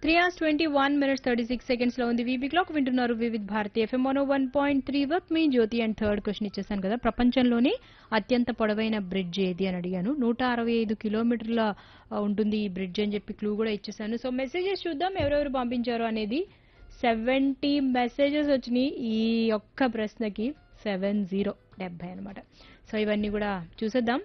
three hours twenty one minutes thirty six seconds లో ఉంది VB clock వింటున్నారు Vividh Bharati FM one one point three వర్క్ me Jyothi and third question ఇచ్చేసాను కదా ప్రపంచంలోనే అత్యంత పొడవైన బ్రిడ్జ్ ఏది అని అడిగాను నూట అరవై ఐదు కిలోమీటర్ల ఆ, ఉంటుంది ఈ బ్రిడ్జ్ అని చెప్పి క్లూ కూడా ఇచ్చేసాను సో మెసేజెస్ చూద్దాం ఎవరెవరు పంపించారు అనేది సెవెంటీ మెసేజెస్ వచ్చినాయి ఈ ఒక్క ప్రశ్నకి సెవెన్ జీరో డెబ్బై అనమాట సో ఇవన్నీ కూడా చూసేద్దాం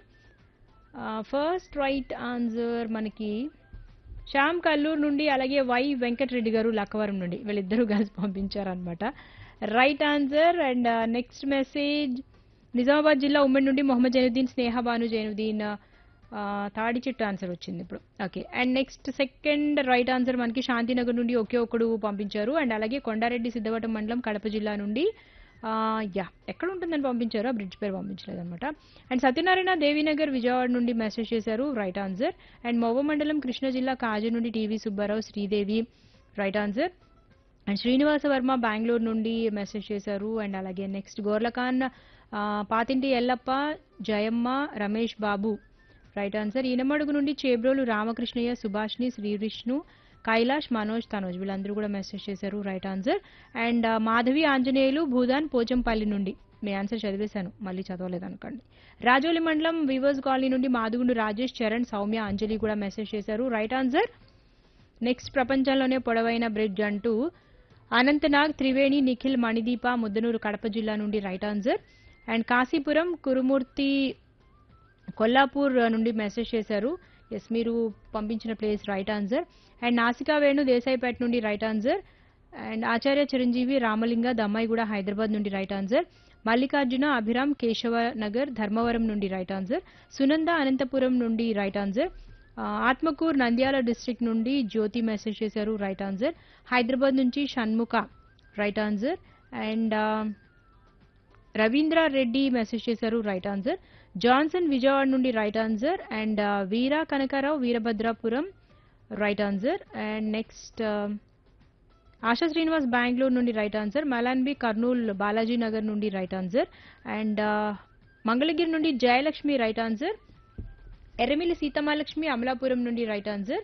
ఫస్ట్ రైట్ ఆన్సర్ మనకి శ్యామ్ కల్లూరు నుండి అలాగే వై వెంకటరెడ్డి గారు లక్కవరం నుండి వీళ్ళిద్దరూ కలిసి పంపించారనమాట right answer and next message Nizamabad జిల్లా ఉమ్మడి నుండి మొహమ్మద్ జైనుద్దీన్ స్నేహ బాను జైనుద్దీన్ ఆ, తాడి చెట్టు ఆన్సర్ వచ్చింది ఇప్పుడు okay and next second right answer మనకి శాంతినగర్ నుండి ఒకే ఒకడు పంపించారు అండ్ అలాగే కొండారెడ్డి సిద్ధవటం మండలం కడప జిల్లా నుండి ఆ, యా ఎక్కడ ఉంటుందని పంపించారు ఆ బ్రిడ్జ్ పేరు పంపించలేదు అనమాట అండ్ సత్యనారాయణ దేవీనగర్ విజయవాడ నుండి మెసేజ్ చేశారు రైట్ ఆన్సర్ అండ్ మోవ మండలం కృష్ణా జిల్లా కాజు నుండి TV Subbarao Sridevi right answer and Srinivasa Varma Bengaluru నుండి మెసేజ్ చేశారు అండ్ అలాగే నెక్స్ట్ గోర్లఖాన్ ఆ, పాతింటి ఎల్లప్ప జయమ్మ రమేష్ బాబు రైట్ ఆన్సర్ ఈనమడుగు నుండి చేబ్రోలు రామకృష్ణయ్య సుభాష్ని శ్రీ విష్ణు కైలాష్ మనోజ్ తనోజ్ వీళ్ళందరూ కూడా మెసేజ్ చేశారు రైట్ ఆన్సర్ అండ్ ఆ, మాధవి ఆంజనేయులు భూదాన్ పోచంపల్లి నుండి మీ ఆన్సర్ చదివేశాను మళ్ళీ చదవలేదు అనుకోండి రాజోలి మండలం వివర్స్ కాలనీ నుండి మాదుగుండు రాజేష్ చరణ్ సౌమ్య అంజలి కూడా మెసేజ్ చేశారు రైట్ ఆన్సర్ నెక్స్ట్ ప్రపంచంలోనే పొడవైన బ్రిడ్జ్ అంటూ అనంతనాగ్ త్రివేణి నిఖిల్ మణిదీప ముద్దనూరు కడప జిల్లా నుండి right answer and Kashipuram Kurumurthy Kollapur నుండి మెసేజ్ చేశారు ఎస్ మీరు పంపించిన ప్లేస్ రైట్ ఆన్సర్ అండ్ నాసికా వేణు దేశాయిపేట నుండి right answer and Acharya Chiranjeevi Ramalinga Dammaiguda Hyderabad నుండి రైట్ ఆన్సర్ మల్లికార్జున అభిరామ్ కేశవ నగర్ ధర్మవరం నుండి రైట్ ఆన్సర్ సునంద అనంతపురం నుండి రైట్ ఆన్సర్ ఆ, ఆత్మకూర్ నంద్యాల డిస్ట్రిక్ట్ నుండి జ్యోతి మెసేజ్ చేశారు రైట్ ఆన్సర్ హైదరాబాద్ నుంచి Shanmukha right answer and Ravindra Reddy message చేశారు రైట్ ఆన్సర్ జాన్సన్ విజయవాడ నుండి right answer and Veera Kanakarao Veerabhadrapuram right answer and next Asha Srinivas Bengaluru నుండి రైట్ ఆన్సర్ మలాన్బి కర్నూల్ బాలాజీ నగర్ నుండి రైట్ ఆన్సర్ అండ్ మంగళగిరి నుండి జయలక్ష్మి రైట్ ఆన్సర్ ఎర్రమిల్లి సీతమాలక్ష్మి అమలాపురం నుండి right answer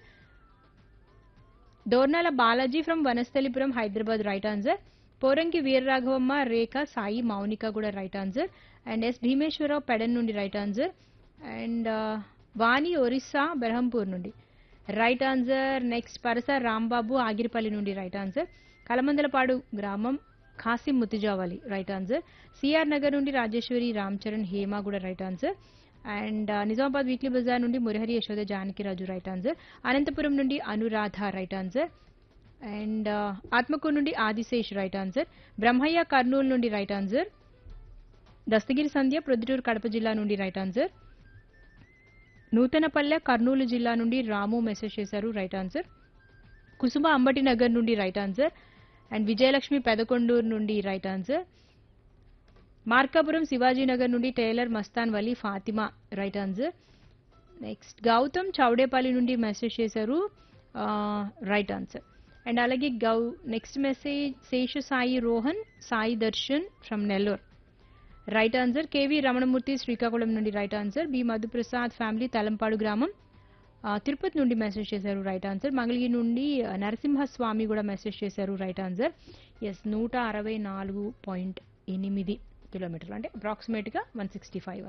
Dornala Balaji from Vanasthalipuram Hyderabad right answer Poranki Veeraraghavamma Rekha Sai Mounika కూడా right answer and S Bhimeswara Rao Pedana నుండి right answer and Vani Orissa Berhampur నుండి right answer next Parasa Rambabu Agiripalli నుండి right answer Kalamandalapadu గ్రామం Khasim Mutijavali right answer CR Nagar నుండి రాజేశ్వరి రామ్ చరణ్ హేమ కూడా right answer and Nizamabad weekly Bazar నుండి మురహరి యశోద జానకిరాజు రైట్ ఆన్సర్ అనంతపురం నుండి Anuradha right answer and Atmakur నుండి ఆదిశేష్ రైట్ ఆన్సర్ బ్రహ్మయ్య కర్నూలు నుండి రైట్ ఆన్సర్ దస్తగిరి సంధ్య ప్రొద్దుటూరు కడప జిల్లా నుండి రైట్ ఆన్సర్ నూతనపల్లె కర్నూలు జిల్లా నుండి రాము మెసేజ్ చేశారు రైట్ ఆన్సర్ కుసుమ అంబటి నగర్ నుండి right answer and Vijayalakshmi Pedakonduru నుండి రైట్ ఆన్సర్ మార్కాపురం శివాజీనగర్ నుండి tailor Mastan Vali Fatima right answer next Gautam Chowdepalli నుండి మెసేజ్ చేశారు రైట్ ఆన్సర్ అండ్ అలాగే గౌ next message Sesha Sai Rohan Sai Darshan from Nellore right answer KV Ramanamurthy Srikakulam నుండి right answer B Madhuprasad family Talampadu గ్రామం ఆ, తిరుపతి నుండి మెసేజ్ చేశారు రైట్ ఆన్సర్ మంగళగిరి నుండి ఆ, నరసింహస్వామి కూడా మెసేజ్ చేశారు రైట్ ఆన్సర్ ఎస్ నూట అరవై నాలుగు పాయింట్ ఎనిమిది కిలోమీటర్లు అంటే అప్రాక్సిమేట్గా వన్ సిక్స్టీ ఫైవ్